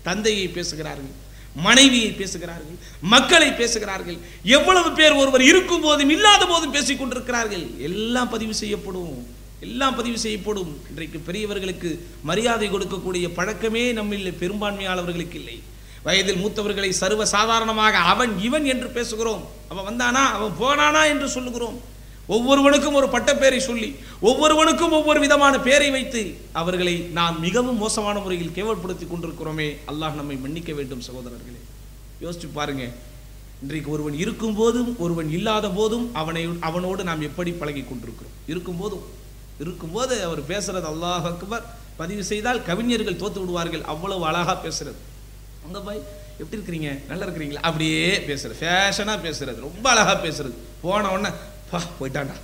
தந்தையை பேசுகிறார்கள் மனைவியை பேசுகிறார்கள் மக்களை பேசுகிறார்கள் எவ்வளவு பேர் ஒருவர் இருக்கும் போதும் இல்லாத போதும் பேசிக் கொண்டிருக்கிறார்கள் எல்லாம் பதிவு செய்யப்படும் எல்லாம் பதிவு செய்யப்படும் இன்றைக்கு பெரியவர்களுக்கு மரியாதை கொடுக்கக்கூடிய பழக்கமே நம்மில் பெரும்பான்மையாளர்களுக்கு இல்லை வயதில் மூத்தவர்களை சர்வ சாதாரணமாக அவன் இவன் என்று பேசுகிறோம் அவன் வந்தானா அவன் போனானா என்று சொல்லுகிறோம் ஒவ்வொருவனுக்கும் ஒரு பட்டப்பேரை சொல்லி ஒவ்வொருவனுக்கும் ஒவ்வொரு விதமான பேரை வைத்து அவர்களை நாம் மிகவும் மோசமான முறையில் கேவல்படுத்தி கொண்டிருக்கிறோமே அல்லாஹ் நம்மை மன்னிக்க வேண்டும் சகோதரர்களே யோசிச்சு பாருங்க இன்றைக்கு ஒருவன் இருக்கும் போதும் ஒருவன் இல்லாத போதும் அவனை அவனோடு நாம் எப்படி பழகி கொண்டிருக்கிறோம் இருக்கும் போதும் இருக்கும்போது அவர் பேசுறது அல்லாஹ் அக்பர் பதிவு செய்தால் கவிஞர்கள் தோத்து விடுவார்கள் அவ்வளவு அழகா பேசுறது அங்க போய் எப்படி இருக்கிறீங்க நல்லா இருக்கிறீங்களா அப்படியே பேசுறது ஃபேஷனா பேசுறது ரொம்ப அழகா பேசுறது போன உடனே பா போயிட்டான்டா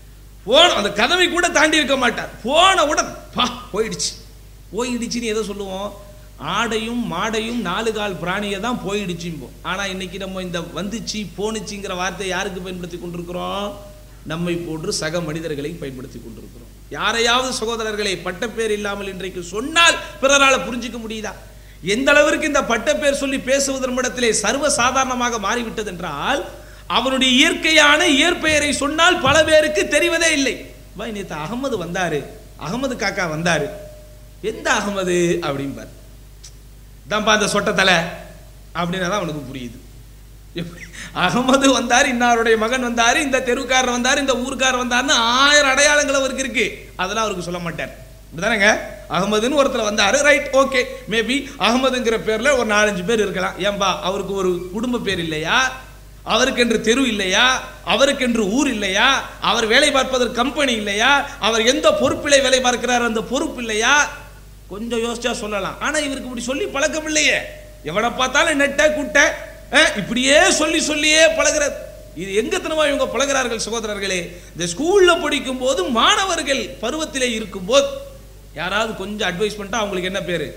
போன அந்த கதவை கூட தாண்டி இருக்க மாட்டார் போன உடனே பா போயிடுச்சு போயிடுச்சுன்னு எதை சொல்லுவோம் ஆடையும் மாடையும் நாலு கால் பிராணியை தான் போயிடுச்சும்போம் ஆனா இன்னைக்கு நம்ம இந்த வந்துச்சு போனுச்சுங்கிற வார்த்தையை யாருக்கு பயன்படுத்தி கொண்டிருக்கிறோம் நம்மை போன்று சக மனிதர்களை பயன்படுத்தி கொண்டிருக்கிறோம் யாரையாவது சகோதரர்களை பட்டப்பேர் இல்லாமல் இன்றைக்கு சொன்னால் பிறரால புரிஞ்சுக்க முடியுதா எந்த அளவிற்கு இந்த பட்டப்பேர் சொல்லி பேசுவதன் இடத்திலே சர்வ சாதாரணமாக மாறிவிட்டது என்றால் அவனுடைய இயற்கையான இயற்பெயரை சொன்னால் பல பேருக்கு தெரிவதே இல்லை பாய் நேத்து அகமது வந்தாரு அகமது காக்கா வந்தாரு எந்த அகமது அப்படிம்பார் தான்ப்பா அந்த சொட்ட தலை அப்படின்னா தான் அவனுக்கு புரியுது எப்படி? அகமது வந்தார் இன்னாருடைய மகன் வந்தார் இந்த தெருவுக்காரர் வந்தார் இந்த ஊருக்காரர் வந்தார்னு ஆயிரம் அடையாளங்கள் அவருக்கு இருக்கு அதெல்லாம் அவருக்கு சொல்ல மாட்டார் இப்படிதானேங்க அகமதுன்னு ஒருத்தர் வந்தாரு ரைட் ஓகே மேபி அகமதுங்கிற பேர்ல ஒரு நாலஞ்சு பேர் இருக்கலாம் ஏன்பா அவருக்கு ஒரு குடும்ப பேர் இல்லையா அவருக்கென்று தெரு இல்லையா அவருக்கென்று ஊர் இல்லையா அவர் வேலை பார்ப்பதற்கு கம்பெனி இல்லையா அவர் எந்த பொறுப்பிலே வேலை பார்க்கிறார் அந்த பொறுப்பு இல்லையா கொஞ்சம் யோசிச்சா சொல்லலாம் ஆனா இவருக்கு இப்படி சொல்லி பழக்கம் இல்லையே எவனை பார்த்தாலும் நெட்ட குட்ட அஹ், இப்படியே சொல்லி சொல்லியே பழகிறது இது எங்க தினமா இவங்க பழகிறார்கள் சகோதரர்களே இந்த ஸ்கூல்ல படிக்கும் போது மாணவர்கள் பருவத்திலே இருக்கும் போது யாராவது கொஞ்சம் அட்வைஸ் பண்ணிட்டா அவங்களுக்கு என்ன பேரு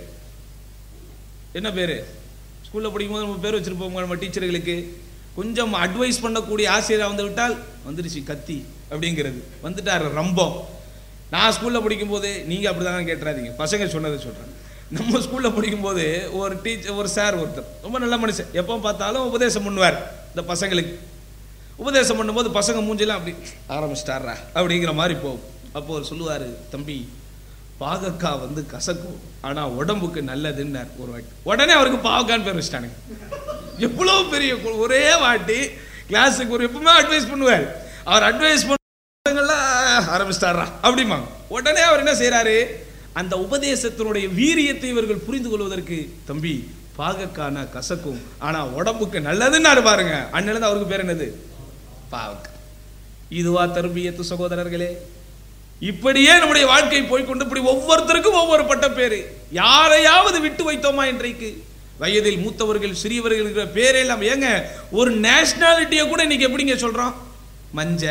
என்ன பேரு ஸ்கூல்ல படிக்கும்போது நம்ம பேர் வச்சிருப்போம் நம்ம டீச்சர்களுக்கு கொஞ்சம் அட்வைஸ் பண்ணக்கூடிய ஆசிரியரா வந்து விட்டால் வந்துருச்சு கத்தி அப்படிங்கிறது வந்துட்டாரு ரம்பம் நான் ஸ்கூல்ல படிக்கும்போது நீங்க அப்படிதான் கேட்டுறாதீங்க பசங்க சொன்னதை சொல்றேன் நம்ம ஸ்கூல்ல படிக்கும்போது ஒரு டீச்சர் ஒரு சார் ஒருத்தர் ரொம்ப நல்ல மனுஷன் எப்போ பார்த்தாலும் உபதேசம் பண்ணுவார் இந்த பசங்களுக்கு உபதேசம் பண்ணும்போது பசங்க மூஞ்செல்லாம் அப்படி ஆரம்பிச்சிட்டாரா அப்படிங்கிற மாதிரி போகும் அப்போ அவர் சொல்லுவாரு தம்பி பாகக்காய் வந்து கசக்கும் ஆனா உடம்புக்கு நல்லதுன்னார் ஒரு வாட்டி உடனே அவருக்கு பாவக்கான்னு பேர் வச்சிட்டானுங்க எவ்வளவு பெரிய கு- ஒரே வாட்டி கிளாஸுக்கு ஒரு எப்பவுமே அட்வைஸ் பண்ணுவார் அவர் அட்வைஸ் பண்ணலாம் ஆரம்பிச்சிட்டாரா அப்படிமாங்க உடனே அவர் என்ன செய்றாரு அந்த உபதேசத்தினுடைய வீரியத்தை இவர்கள் புரிந்து கொள்வதற்கு தம்பி பாகக்கான கசக்கும் ஆனா உடம்புக்கு நல்லதுன்னு பாருங்க அண்ணன் அவருக்கு பேர் என்னது பாவக்காய் இதுவா தர்பியத்து சகோதரர்களே இப்படியே நம்முடைய வாழ்க்கை போய்க்கொண்டு இப்படி ஒவ்வொருத்தருக்கும் ஒவ்வொரு பட்ட பேரு யாரையாவது விட்டு வைத்தோமா இன்றைக்கு வயதில் மூத்தவர்கள் சிறியவர்கள் இருக்கிற பேரே இல்லாம ஏங்க ஒரு நேஷனாலிட்டியை கூட இன்னைக்கு எப்படிங்க சொல்றோம் மஞ்ச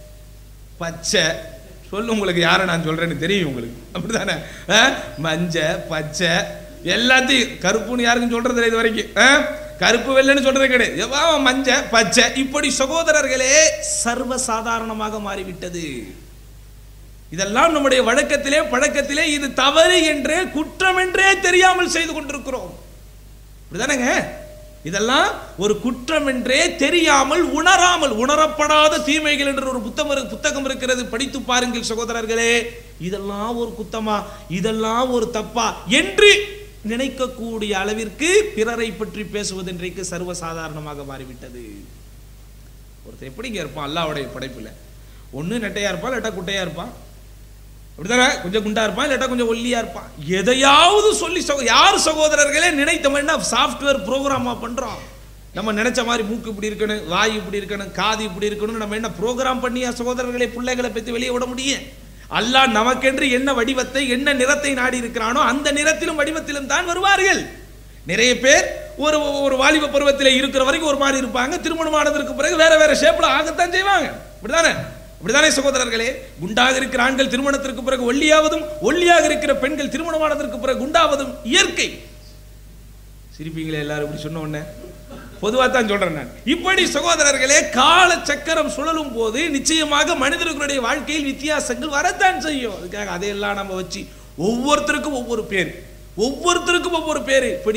பச்சை சொல்லு உங்களுக்கு யாரை நான் சொல்றேன்னு தெரியும் உங்களுக்கு அப்படிதானே ஆ? மஞ்ச பச்சை எல்லாத்தையும் கருப்புன்னு யாருக்கும் சொல்றது இல்லை இது வரைக்கும் ஆ? கருப்பு வெள்ளைன்னு சொல்றது கிடையாது எவ்வா, மஞ்ச பச்சை இப்படி சகோதரர்களே சர்வ சாதாரணமாக மாறிவிட்டது இதெல்லாம் நம்முடைய வழக்கத்திலே பழக்கத்திலே இது தவறு என்றே குற்றம் என்றே தெரியாமல் செய்து கொண்டிருக்கிறோம் இப்படிதானேங்க இதெல்லாம் ஒரு குற்றம் என்றே தெரியாமல் உணராமல் உணரப்படாத தீமைகள் என்ற ஒரு புத்தகம் இரு- புத்தகம் இருக்கிறது படித்து பாருங்கள் சகோதரர்களே இதெல்லாம் ஒரு குத்தமா இதெல்லாம் ஒரு தப்பா என்று நினைக்கக்கூடிய அளவிற்கு பிறரை பற்றி பேசுவது இன்றைக்கு சர்வசாதாரணமாக மாறிவிட்டது ஒருத்தர் எப்படிங்க இருப்பான் அல்லாவுடைய படைப்புல ஒண்ணு நெட்டையா இருப்பான் இல்லாட்டா குட்டையா இருப்பான் அப்படிதானே கொஞ்சம் குண்டா இருப்பான் இல்லாட்டா கொஞ்சம் ஒல்லியா இருப்பான் எதையாவது சொல்லி சகோ- யார் சகோதரர்களே நினைத்த மாதிரி சாஃப்ட்வேர் ப்ரோக்ராமா பண்றோம் நம்ம நினைச்ச மாதிரி மூக்கு இப்படி இருக்கணும் வாய் இப்படி இருக்கணும் காது இப்படி இருக்கணும் நம்ம என்ன ப்ரோக்ராம் பண்ணியா சகோதரர்களை பிள்ளைகளை பத்தி வெளியே விட முடியும் அல்லாஹ் நமக்கென்று என்ன வடிவத்தை என்ன நிறத்தை நாடி இருக்கிறானோ அந்த நிறத்திலும் வடிவத்திலும் தான் வருவார்கள் நிறைய பேர் ஒரு ஒரு வாலிப பருவத்தில் இருக்கிற வரைக்கும் ஒரு மாதிரி இருப்பாங்க திருமணம் ஆனதற்கு பிறகு வேற வேற ஷேப்ல ஆகத்தான் செய்வாங்க இப்படிதானே இப்படிதானே சகோதரர்களே குண்டாக இருக்கிற ஆண்கள் திருமணத்திற்கு பிறகு ஒல்லியாவதும் ஒல்லியாக இருக்கிற பெண்கள் திருமணமானதற்கு பிறகு குண்டாவதும் இயற்கை சிரிப்பீங்களே எல்லாரும் இப்படி சொன்ன உடனே பொதுவாக தான் சொல்றேன் நான் இப்படி சகோதரர்களே கால சக்கரம் சுழலும் போது நிச்சயமாக மனிதர்களுடைய வாழ்க்கையில் வித்தியாசங்கள் வரத்தான் செய்யும் அதுக்காக அதையெல்லாம் நம்ம வச்சு ஒவ்வொருத்தருக்கும் ஒவ்வொரு பேர் ஒவ்வொருத்தருக்கும் ஒவ்வொரு பேர் இப்படி